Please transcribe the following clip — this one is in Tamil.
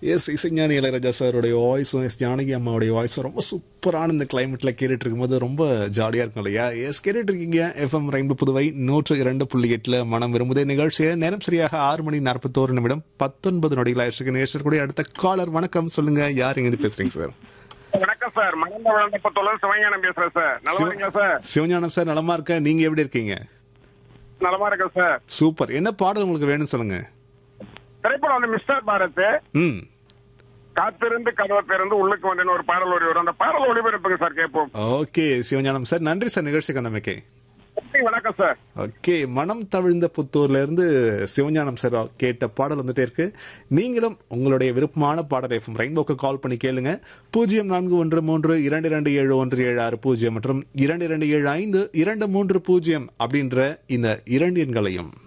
எஸ் இசைஞானி இளையராஜா சாருடைய வாய்ஸும் எஸ் ஜானகி அம்மாவுடைய வாய்ஸும் ரொம்ப சூப்பரான இந்த கிளைமேட்ல கேட்டுட்டு இருக்கும்போது ரொம்ப ஜாலியா இருக்கும் இல்லையா எஸ் கேட்டுட்டு இருக்கீங்க எஃப்எம் ரெண்டு புதுவை நூற்று இரண்டு புள்ளி எட்டுல மனம் விரும்புதே நிகழ்ச்சியை நேரம் சரியாக ஆறு மணி நாற்பத்தோரு நிமிடம் பத்தொன்பது நொடிகள் ஆயிடுச்சு நேசர் கூட அடுத்த காலர் வணக்கம் சொல்லுங்க யார் இங்க இருந்து பேசுறீங்க சார் வணக்கம் சார் மகந்த வளர்ந்தப்பத்தோல சிவஞானம் பேசுறேன் சார் நல்லா இருக்கீங்களா சார் சிவஞானம் சார் நலமா இருக்க நீங்க எப்படி இருக்கீங்க நலமா இருக்கேன் சார் சூப்பர் என்ன பாடல் உங்களுக்கு வேணும் சொல்லுங்க திரைப்படம் வந்து மிஸ்டர் பாரத் ம் காத்திருந்து கதவை திறந்து உள்ளுக்கு வந்தேன்னு ஒரு பாடல் ஒளி வரும் அந்த பாடல் ஒளிபரப்புங்க சார் கேட்போம் ஓகே சிவஞானம் சார் நன்றி சார் நிகழ்ச்சிக்கு வந்தமைக்கு வணக்கம் சார் ஓகே மனம் தவிழ்ந்த புத்தூர்ல இருந்து சிவஞானம் சார் கேட்ட பாடல் வந்துட்டே இருக்கு நீங்களும் உங்களுடைய விருப்பமான பாடல் எஃப்எம் ரெயின்போக்கு கால் பண்ணி கேளுங்க பூஜ்ஜியம் நான்கு ஒன்று மூன்று இரண்டு இரண்டு ஏழு ஒன்று ஏழு ஆறு பூஜ்ஜியம் மற்றும் இரண்டு இரண்டு ஏழு ஐந்து இரண்டு மூன்று பூஜ்ஜியம் அப்படின்ற இந்த இரண்டு எண்களையும்